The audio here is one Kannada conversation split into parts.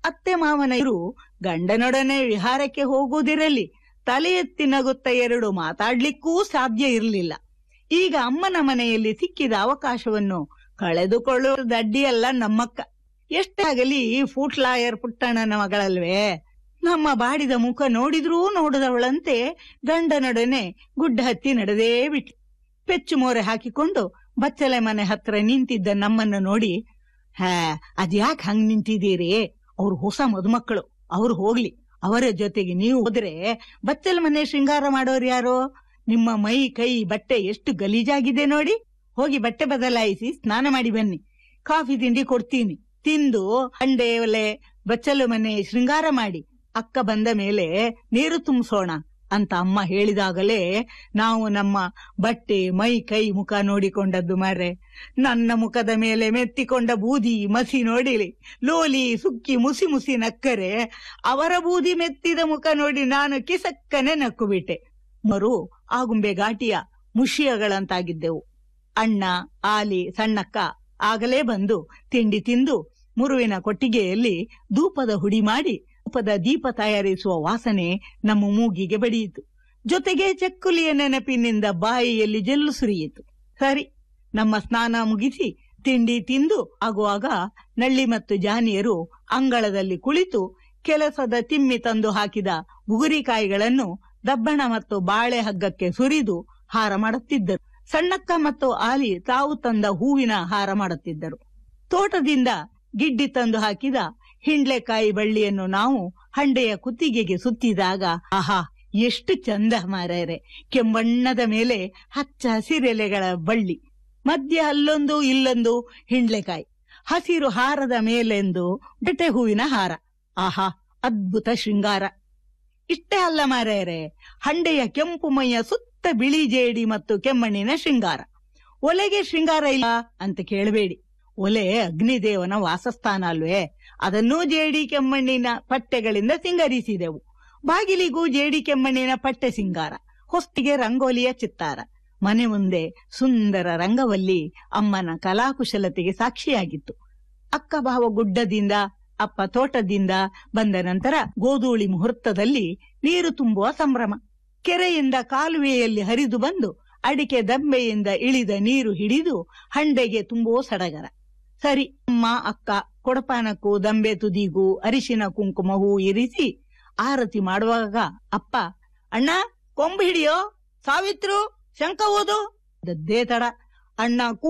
ಅತ್ತೆ ಮಾವನರು ಗಂಡನೊಡನೆ ವಿಹಾರಕ್ಕೆ ಹೋಗುವುದಿರಲಿ ತಲೆ ಎತ್ತಿ ನಗುತ್ತ ಎರಡು ಮಾತಾಡ್ಲಿಕ್ಕೂ ಸಾಧ್ಯ ಇರಲಿಲ್ಲ ಈಗ ಅಮ್ಮನ ಮನೆಯಲ್ಲಿ ಸಿಕ್ಕಿದ ಅವಕಾಶವನ್ನು ಕಳೆದುಕೊಳ್ಳುವ ದಡ್ಡಿಯಲ್ಲ ನಮ್ಮಕ್ಕ ಎಷ್ಟಾಗಲಿ ಫೂಟ್ಲಾಯರ್ ಪುಟ್ಟಣ್ಣನ ಮಗಳಲ್ವೇ ನಮ್ಮ ಬಾಡಿದ ಮುಖ ನೋಡಿದ್ರೂ ನೋಡದವಳಂತೆ ಗಂಡನೊಡನೆ ಗುಡ್ಡ ಹತ್ತಿ ನಡೆದೇ ಬಿಟ್ಟು ಪೆಚ್ಚು ಮೋರೆ ಹಾಕಿಕೊಂಡು ಬಚ್ಚಲೆ ಮನೆ ಹತ್ರ ನಿಂತಿದ್ದ ನಮ್ಮನ್ನು ನೋಡಿ ಹಾ ಅದ್ಯಾಕ್ ಹಂಗ್ ನಿಂತಿದ್ದೀರಿ ಅವ್ರು ಹೊಸ ಮದುಮಕ್ಕಳು ಅವ್ರು ಹೋಗ್ಲಿ ಅವರ ಜೊತೆಗೆ ನೀವು ಹೋದ್ರೆ ಬಚ್ಚಲ ಮನೆ ಶೃಂಗಾರ ಮಾಡೋರು ಯಾರು ನಿಮ್ಮ ಮೈ ಕೈ ಬಟ್ಟೆ ಎಷ್ಟು ಗಲೀಜಾಗಿದೆ ನೋಡಿ ಹೋಗಿ ಬಟ್ಟೆ ಬದಲಾಯಿಸಿ ಸ್ನಾನ ಮಾಡಿ ಬನ್ನಿ ಕಾಫಿ ತಿಂಡಿ ಕೊಡ್ತೀನಿ ತಿಂದು ಅಂಡೆ ಒಲೆ ಬಚ್ಚಲು ಮನೆ ಶೃಂಗಾರ ಮಾಡಿ ಅಕ್ಕ ಬಂದ ಮೇಲೆ ನೀರು ತುಂಬಿಸೋಣ ಅಂತ ಅಮ್ಮ ಹೇಳಿದಾಗಲೇ ನಾವು ನಮ್ಮ ಬಟ್ಟೆ ಮೈ ಕೈ ಮುಖ ನೋಡಿಕೊಂಡದ್ದು ಮಾರೆ ನನ್ನ ಮುಖದ ಮೇಲೆ ಮೆತ್ತಿಕೊಂಡ ಬೂದಿ ಮಸಿ ನೋಡಿಲಿ ಲೋಲಿ ಸುಕ್ಕಿ ಮುಸಿ ಮುಸಿ ನಕ್ಕರೆ ಅವರ ಬೂದಿ ಮೆತ್ತಿದ ಮುಖ ನೋಡಿ ನಾನು ಕಿಸಕ್ಕನೆ ನಕ್ಕು ಬಿಟ್ಟೆ ಮರು ಆಗುಂಬೆ ಘಾಟಿಯ ಮುಷಿಯಗಳಂತಾಗಿದ್ದೆವು ಅಣ್ಣ ಆಲಿ ಸಣ್ಣಕ್ಕ ಆಗಲೇ ಬಂದು ತಿಂಡಿ ತಿಂದು ಮುರುವಿನ ಕೊಟ್ಟಿಗೆಯಲ್ಲಿ ಧೂಪದ ಹುಡಿ ಮಾಡಿ ಧೂಪದ ದೀಪ ತಯಾರಿಸುವ ವಾಸನೆ ನಮ್ಮ ಮೂಗಿಗೆ ಬಡಿಯಿತು ಜೊತೆಗೆ ಚಕ್ಕುಲಿಯ ನೆನಪಿನಿಂದ ಬಾಯಿಯಲ್ಲಿ ಜಲ್ಲು ಸುರಿಯಿತು ಸರಿ ನಮ್ಮ ಸ್ನಾನ ಮುಗಿಸಿ ತಿಂಡಿ ತಿಂದು ಆಗುವಾಗ ನಳ್ಳಿ ಮತ್ತು ಜಾನಿಯರು ಅಂಗಳದಲ್ಲಿ ಕುಳಿತು ಕೆಲಸದ ತಿಮ್ಮಿ ತಂದು ಹಾಕಿದ ಬುಗುರಿಕಾಯಿಗಳನ್ನು ದಬ್ಬಣ ಮತ್ತು ಬಾಳೆ ಹಗ್ಗಕ್ಕೆ ಸುರಿದು ಹಾರ ಮಾಡುತ್ತಿದ್ದರು ಸಣ್ಣಕ್ಕ ಮತ್ತು ಆಲಿ ತಾವು ತಂದ ಹೂವಿನ ಹಾರ ಮಾಡುತ್ತಿದ್ದರು ತೋಟದಿಂದ ಗಿಡ್ಡಿ ತಂದು ಹಾಕಿದ ಹಿಂಡ್ಲೆಕಾಯಿ ಬಳ್ಳಿಯನ್ನು ನಾವು ಹಂಡೆಯ ಕುತ್ತಿಗೆಗೆ ಸುತ್ತಿದಾಗ ಆಹಾ ಎಷ್ಟು ಚಂದ ಮಾರ್ಯಾರೆ ಕೆಂಬಣ್ಣದ ಮೇಲೆ ಹಚ್ಚ ಹಸಿರೆಲೆಗಳ ಬಳ್ಳಿ ಮಧ್ಯ ಅಲ್ಲೊಂದು ಇಲ್ಲೊಂದು ಹಿಂಡ್ಲೆಕಾಯಿ ಹಸಿರು ಹಾರದ ಮೇಲೆಂದು ಬೆಟೆ ಹೂವಿನ ಹಾರ ಆಹಾ ಅದ್ಭುತ ಶೃಂಗಾರ ಇಷ್ಟೇ ಅಲ್ಲ ಮಾರ್ಯಾರೆ ಹಂಡೆಯ ಕೆಂಪು ಮೈಯ ಸುತ್ತ ಬಿಳಿ ಜೇಡಿ ಮತ್ತು ಕೆಮ್ಮಣ್ಣಿನ ಶೃಂಗಾರ ಒಲೆಗೆ ಶೃಂಗಾರ ಇಲ್ಲ ಅಂತ ಕೇಳಬೇಡಿ ಒಲೆ ಅಗ್ನಿದೇವನ ವಾಸಸ್ಥಾನ ಅಲ್ವೇ ಅದನ್ನೂ ಜೇಡಿ ಕೆಮ್ಮಣ್ಣಿನ ಪಟ್ಟೆಗಳಿಂದ ಸಿಂಗರಿಸಿದೆವು ಬಾಗಿಲಿಗೂ ಜೇಡಿ ಕೆಮ್ಮಣ್ಣಿನ ಪಟ್ಟೆ ಸಿಂಗಾರ ಹೊಸ್ತಿಗೆ ರಂಗೋಲಿಯ ಚಿತ್ತಾರ ಮನೆ ಮುಂದೆ ಸುಂದರ ರಂಗವಲ್ಲಿ ಅಮ್ಮನ ಕಲಾಕುಶಲತೆಗೆ ಸಾಕ್ಷಿಯಾಗಿತ್ತು ಅಕ್ಕ ಭಾವ ಗುಡ್ಡದಿಂದ ಅಪ್ಪ ತೋಟದಿಂದ ಬಂದ ನಂತರ ಗೋಧೂಳಿ ಮುಹೂರ್ತದಲ್ಲಿ ನೀರು ತುಂಬುವ ಸಂಭ್ರಮ ಕೆರೆಯಿಂದ ಕಾಲುವೆಯಲ್ಲಿ ಹರಿದು ಬಂದು ಅಡಿಕೆ ದಂಬೆಯಿಂದ ಇಳಿದ ನೀರು ಹಿಡಿದು ಹಂಡೆಗೆ ತುಂಬುವ ಸಡಗರ ಸರಿ ಅಮ್ಮ ಅಕ್ಕ ಕೊಡಪಾನಕ್ಕೂ ದಂಬೆ ತುದಿಗೂ ಅರಿಶಿನ ಕುಂಕುಮ ಹೂ ಇರಿಸಿ ಆರತಿ ಮಾಡುವಾಗ ಅಪ್ಪ ಅಣ್ಣ ಕೊಂಬು ಹಿಡಿಯೋ ಸಾವಿತ್ರು ಶಂಕ ಓದು ದದ್ದೇ ತಡ ಅಣ್ಣ ಕೂ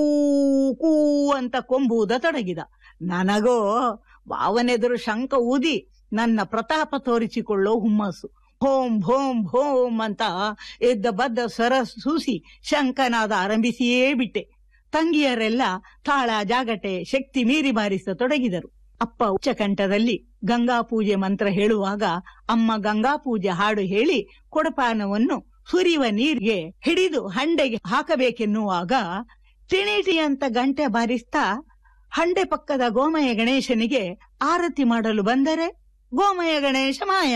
ಕೂ ಅಂತ ಕೊಂಬುವುದ ತೊಡಗಿದ ನನಗೋ ಭಾವನೆದುರು ಶಂಕ ಊದಿ ನನ್ನ ಪ್ರತಾಪ ತೋರಿಸಿಕೊಳ್ಳೋ ಹುಮ್ಮಸ್ಸು ಭೋಂ ಭೋಂ ಭೋಂ ಅಂತ ಎದ್ದ ಬದ್ದ ಸ್ವರ ಸೂಸಿ ಶಂಕನಾದ ಆರಂಭಿಸಿಯೇ ಬಿಟ್ಟೆ ತಂಗಿಯರೆಲ್ಲ ತಾಳ ಜಾಗಟೆ ಶಕ್ತಿ ಮೀರಿ ಬಾರಿಸತೊಡಗಿದರು ಅಪ್ಪ ಉಚ್ಚಕಂಠದಲ್ಲಿ ಗಂಗಾ ಪೂಜೆ ಮಂತ್ರ ಹೇಳುವಾಗ ಅಮ್ಮ ಗಂಗಾ ಪೂಜೆ ಹಾಡು ಹೇಳಿ ಕೊಡಪಾನವನ್ನು ಸುರಿಯುವ ನೀರಿಗೆ ಹಿಡಿದು ಹಂಡೆಗೆ ಹಾಕಬೇಕೆನ್ನುವಾಗ ಟಿಣಿಟಿ ಅಂತ ಗಂಟೆ ಬಾರಿಸ್ತಾ ಹಂಡೆ ಪಕ್ಕದ ಗೋಮಯ ಗಣೇಶನಿಗೆ ಆರತಿ ಮಾಡಲು ಬಂದರೆ ಗೋಮಯ ಗಣೇಶ ಮಾಯ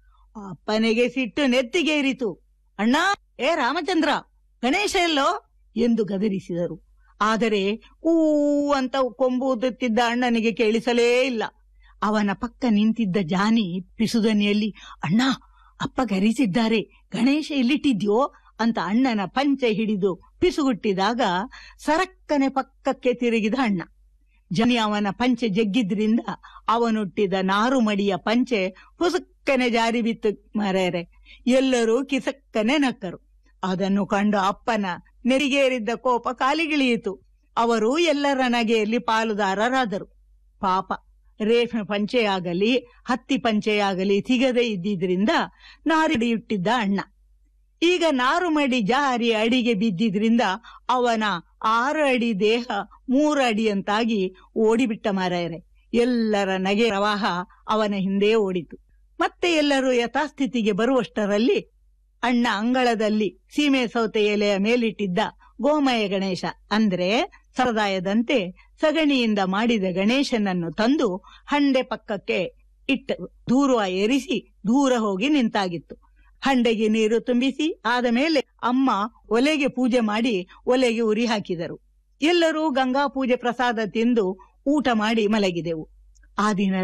ಅಪ್ಪನಿಗೆ ಸಿಟ್ಟು ನೆತ್ತಿಗೇರಿತು ಅಣ್ಣ ಏ ರಾಮಚಂದ್ರ ಗಣೇಶ ಎಲ್ಲೋ ಎಂದು ಗದರಿಸಿದರು ಆದರೆ ಊ ಅಂತ ಕೊಂಬುವುದುತ್ತಿದ್ದ ಅಣ್ಣನಿಗೆ ಕೇಳಿಸಲೇ ಇಲ್ಲ ಅವನ ಪಕ್ಕ ನಿಂತಿದ್ದ ಜಾನಿ ಪಿಸುದನಿಯಲ್ಲಿ ಅಣ್ಣ ಅಪ್ಪ ಗರಿಸಿದ್ದಾರೆ ಗಣೇಶ ಎಲ್ಲಿಟ್ಟಿದ್ಯೋ ಅಂತ ಅಣ್ಣನ ಪಂಚೆ ಹಿಡಿದು ಪಿಸುಗುಟ್ಟಿದಾಗ ಸರಕ್ಕನೆ ಪಕ್ಕಕ್ಕೆ ತಿರುಗಿದ ಅಣ್ಣ ಜನಿ ಅವನ ಪಂಚೆ ಜಗ್ಗಿದ್ರಿಂದ ಅವನುಟ್ಟಿದ ನಾರು ಮಡಿಯ ಪಂಚೆ ಪುಸುಕ್ಕನೆ ಜಾರಿ ಬಿತ್ತು ಮರೆಯರೆ ಎಲ್ಲರೂ ಕಿಸಕ್ಕನೆ ನಕ್ಕರು ಅದನ್ನು ಕಂಡು ಅಪ್ಪನ ನೆರಿಗೇರಿದ್ದ ಕೋಪ ಕಾಲಿಗಿಳಿಯಿತು ಅವರು ಎಲ್ಲರ ನಗೆಯಲ್ಲಿ ಪಾಲುದಾರರಾದರು ಪಾಪ ರೇಷ್ಮೆ ಪಂಚೆಯಾಗಲಿ ಹತ್ತಿ ಪಂಚೆಯಾಗಲಿ ಸಿಗದೆ ಇದ್ದಿದ್ರಿಂದ ನಾರಿಡಿಯುಟ್ಟಿದ್ದ ಅಣ್ಣ ಈಗ ನಾರು ಮಡಿ ಜಾರಿ ಅಡಿಗೆ ಬಿದ್ದಿದ್ರಿಂದ ಅವನ ಆರು ಅಡಿ ದೇಹ ಮೂರು ಅಡಿಯಂತಾಗಿ ಓಡಿಬಿಟ್ಟ ಮಾರಾಯರೆ ಎಲ್ಲರ ನಗೆ ಪ್ರವಾಹ ಅವನ ಹಿಂದೆ ಓಡಿತು ಮತ್ತೆ ಎಲ್ಲರೂ ಯಥಾಸ್ಥಿತಿಗೆ ಬರುವಷ್ಟರಲ್ಲಿ ಅಣ್ಣ ಅಂಗಳದಲ್ಲಿ ಸೀಮೆ ಸೌತೆ ಎಲೆಯ ಮೇಲಿಟ್ಟಿದ್ದ ಗೋಮಯ ಗಣೇಶ ಅಂದ್ರೆ ಸಂಪ್ರದಾಯದಂತೆ ಸಗಣಿಯಿಂದ ಮಾಡಿದ ಗಣೇಶನನ್ನು ತಂದು ಹಂಡೆ ಪಕ್ಕಕ್ಕೆ ಇಟ್ಟು ದೂರ ಏರಿಸಿ ದೂರ ಹೋಗಿ ನಿಂತಾಗಿತ್ತು ಹಂಡೆಗೆ ನೀರು ತುಂಬಿಸಿ ಆದ ಮೇಲೆ ಅಮ್ಮ ಒಲೆಗೆ ಪೂಜೆ ಮಾಡಿ ಒಲೆಗೆ ಉರಿ ಹಾಕಿದರು ಎಲ್ಲರೂ ಗಂಗಾ ಪೂಜೆ ಪ್ರಸಾದ ತಿಂದು ಊಟ ಮಾಡಿ ಮಲಗಿದೆವು ಆ ದಿನ